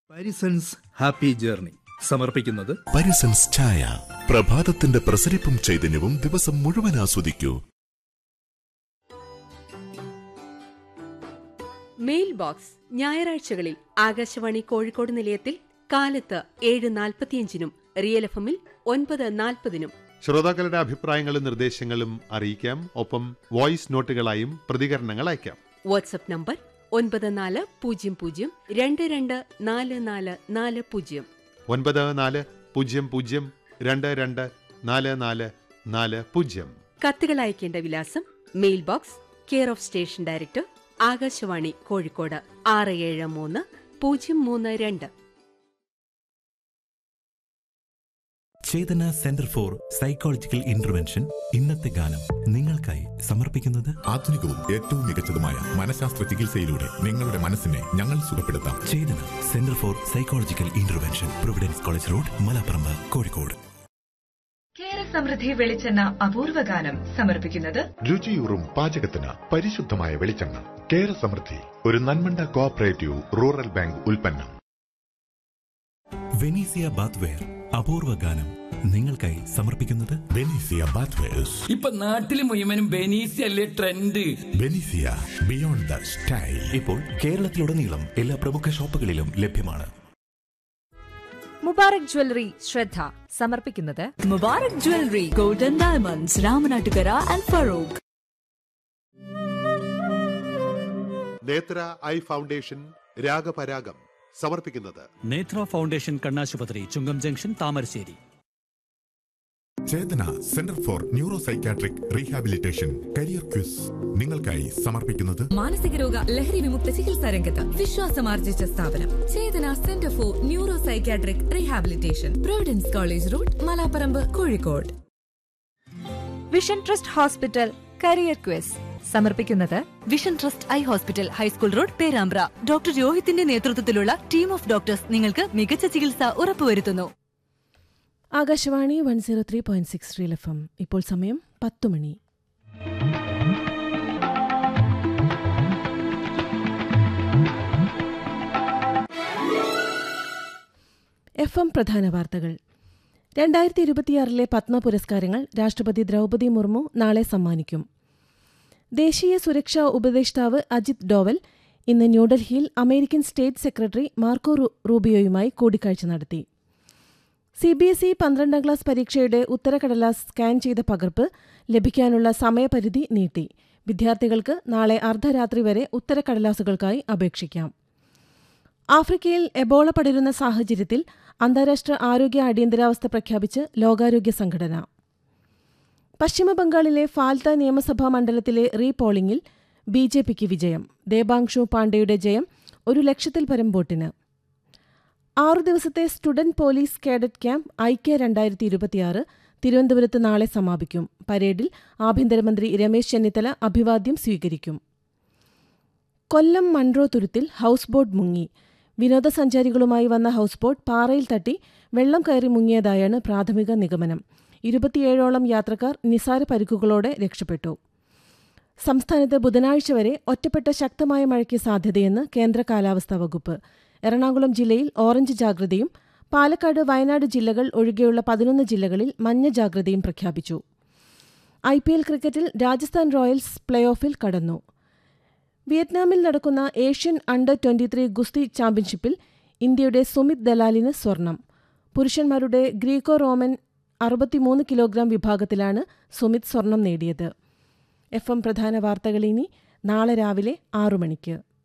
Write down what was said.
Parisons happy journey സമർപ്പിക്കുന്നത് പരിസൻസ് ചായ പ്രഭാതത്തിന്റെ പ്രസരിപ്പും ചൈതന്യവും ദിവസം മുഴുവൻ ആസ്വദിക്കൂ മെയിൽ ബോക്സ് ഞായറാഴ്ചകളിൽ ആകാശവാണി കോഴിക്കോട് നിലയത്തിൽ കാലത്ത് ഏഴ് നാൽപ്പത്തിയഞ്ചിനും റിയൽ എഫ് എമ്മിൽ ഒൻപത് നാൽപ്പതിനും ശ്രോതാക്കളുടെ അഭിപ്രായങ്ങളും നിർദ്ദേശങ്ങളും അറിയിക്കാം ഒപ്പം വോയിസ് നോട്ടുകളായും പ്രതികരണങ്ങൾ അയക്കാം വാട്സപ്പ് നമ്പർ ഒൻപത് നാല് പൂജ്യം പൂജ്യം രണ്ട് രണ്ട് നാല് നാല് നാല് പൂജ്യം ഒൻപത് നാല് പൂജ്യം പൂജ്യം രണ്ട് രണ്ട് നാല് നാല് നാല് പൂജ്യം കത്തുകൾ അയക്കേണ്ട വിലാസം mail box care of station director Akashvani Kozhikode ആറ് ഏഴ് മൂന്ന് പൂജ്യം മൂന്ന് രണ്ട് Chethana centre for psychological intervention ഇന്നത്തെ ഗാനം നിങ്ങൾക്കായി സമർപ്പിക്കുന്നത് ആധുനികവും ഏറ്റവും മികച്ചതുമായ മനഃശാസ്ത്ര ചികിത്സയിലൂടെ നിങ്ങളുടെ മനസ്സിനെ ഞങ്ങൾ സുഖപ്പെടുത്താം Chethana centre for psychological intervention Providence college road Malaparamba Kozhikode Kera Samriddhi വെളിച്ചെണ്ണ അപൂർവ ഗാനം സമർപ്പിക്കുന്നത് രുചിയൂറും പാചകത്തിന് പരിശുദ്ധമായ വെളിച്ചെണ്ണ കേര സമൃദ്ധി ഒരു നന്മണ്ട കോഓപ്പറേറ്റീവ് റൂറൽ ബാങ്ക് ഉൽപ്പന്നം വെനീസിയ ബാത്ത്വെയർ അപൂർവ ഗാനം നിങ്ങൾക്കായി സമർപ്പിക്കുന്നത് ബെനീസിയ ബാത്വേഴ്സ് ഇപ്പൊ നാട്ടില് മുഴുവനും ബെനീസി അല്ലേ trend Venezia beyond the style ഇപ്പോൾ കേരളത്തിലുടനീളം എല്ലാ പ്രമുഖ ഷോപ്പുകളിലും ലഭ്യമാണ് മുബാറക് ജ്വല്ലറി ശ്രദ്ധ സമർപ്പിക്കുന്നത് Mubarak jewellery golden diamonds Ramanattukara and Farook Nethra eye foundation Ragaparagam സമർപ്പിക്കുന്നത് നേത്ര ഫൗണ്ടേഷൻ കണ്ണാശുപത്രി Chungam junction Thamarassery Chethana centre for neuro psychiatric rehabilitation career quiz നിങ്ങൾക്കായി സമർപ്പിക്കുന്നത് മാനസിക രോഗ ലഹരി വിമുക്ത ചികിത്സാ രംഗത്ത് വിശ്വാസമാർജിച്ച സ്ഥാപനം Chethana centre for neuro psychiatric rehabilitation Providence college road Malaparamba Kozhikode vision trust hospital career quiz സമർപ്പിക്കുന്നത് vision trust eye hospital high school road Perambra doctor രോഹിത്തിന്റെ നേതൃത്വത്തിലുള്ള ടീം ഓഫ് ഡോക്ടേഴ്സ് നിങ്ങൾക്ക് മികച്ച ചികിത്സ ഉറപ്പുവരുത്തുന്നു Akashvani one zero three point six real F M ഇപ്പോൾ സമയം പത്തു മണി എഫ് എം പ്രധാന വാർത്തകൾ രണ്ടായിരത്തി ഇരുപത്തിയാറിലെ പത്മ പുരസ്കാരങ്ങൾ രാഷ്ട്രപതി ദ്രൗപദി മുർമു നാളെ സമ്മാനിക്കും ദേശീയ സുരക്ഷാ ഉപദേഷ്ടാവ് അജിത് ഡോവൽ ഇന്ന് ന്യൂഡൽഹിയിൽ അമേരിക്കൻ സ്റ്റേറ്റ് സെക്രട്ടറി മാർക്കോ റൂ- റൂബിയോയുമായി കൂടിക്കാഴ്ച നടത്തി സി ബി എസ് ഇ പന്ത്രണ്ടാം ക്ലാസ് പരീക്ഷയുടെ ഉത്തരക്കടലാസ് സ്കാൻ ചെയ്ത പകർപ്പ് ലഭിക്കാനുള്ള സമയപരിധി നീട്ടി വിദ്യാർത്ഥികൾക്ക് നാളെ അർദ്ധരാത്രി വരെ ഉത്തരക്കടലാസുകൾക്കായി അപേക്ഷിക്കാം ആഫ്രിക്കയിൽ എബോള പടരുന്ന സാഹചര്യത്തിൽ അന്താരാഷ്ട്ര ആരോഗ്യ അടിയന്തരാവസ്ഥ പ്രഖ്യാപിച്ച് ലോകാരോഗ്യ സംഘടന പശ്ചിമബംഗാളിലെ ഫാൽത്ത നിയമസഭാ മണ്ഡലത്തിലെ റീപോളിംഗിൽ ബി ജെ പിക്ക് വിജയം ദേബാങ്ഷു പാണ്ഡെയുടെ ജയം ഒരു ലക്ഷത്തിൽ പരം വോട്ടിന് ആറു ദിവസത്തെ സ്റ്റുഡന്റ് പോലീസ് കേഡറ്റ് ക്യാമ്പ് ഐക്യ രണ്ടായിരത്തി ഇരുപത്തിയാറ് തിരുവനന്തപുരത്ത് നാളെ സമാപിക്കും പരേഡിൽ ആഭ്യന്തരമന്ത്രി രമേശ് ചെന്നിത്തല അഭിവാദ്യം സ്വീകരിക്കും കൊല്ലം മൺട്രോ തുരുത്തിൽ ഹൗസ് ബോട്ട് മുങ്ങി വിനോദസഞ്ചാരികളുമായി വന്ന ഹൗസ് ബോട്ട് പാറയിൽ തട്ടി വെള്ളം കയറി മുങ്ങിയതായാണ് പ്രാഥമിക നിഗമനം ഇരുപത്തിയേഴോളം യാത്രക്കാർ നിസാര പരിക്കുകളോടെ രക്ഷപ്പെട്ടു സംസ്ഥാനത്ത് ബുധനാഴ്ച വരെ ഒറ്റപ്പെട്ട ശക്തമായ മഴയ്ക്ക് സാധ്യതയെന്ന് കേന്ദ്ര കാലാവസ്ഥാ വകുപ്പ് എറണാകുളം ജില്ലയിൽ ഓറഞ്ച് ജാഗ്രതയും പാലക്കാട് വയനാട് ജില്ലകൾ ഒഴികെയുള്ള പതിനൊന്ന് ജില്ലകളിൽ മഞ്ഞ ജാഗ്രതയും പ്രഖ്യാപിച്ചു ഐ പി എൽ ക്രിക്കറ്റിൽ രാജസ്ഥാൻ റോയൽസ് പ്ലേ ഓഫിൽ കടന്നു വിയറ്റ്നാമിൽ നടക്കുന്ന ഏഷ്യൻ അണ്ടർ ട്വന്റി ത്രീ ഗുസ്തി ചാമ്പ്യൻഷിപ്പിൽ ഇന്ത്യയുടെ സുമിത് ദലാലിന് സ്വർണം പുരുഷന്മാരുടെ ഗ്രീക്കോ റോമൻ അറുപത്തിമൂന്ന് കിലോഗ്രാം വിഭാഗത്തിലാണ് സുമിത് സ്വർണം നേടിയത് എഫ് എം പ്രധാന വാർത്തകൾ ഇനി നാളെ രാവിലെ ആറു മണിക്ക്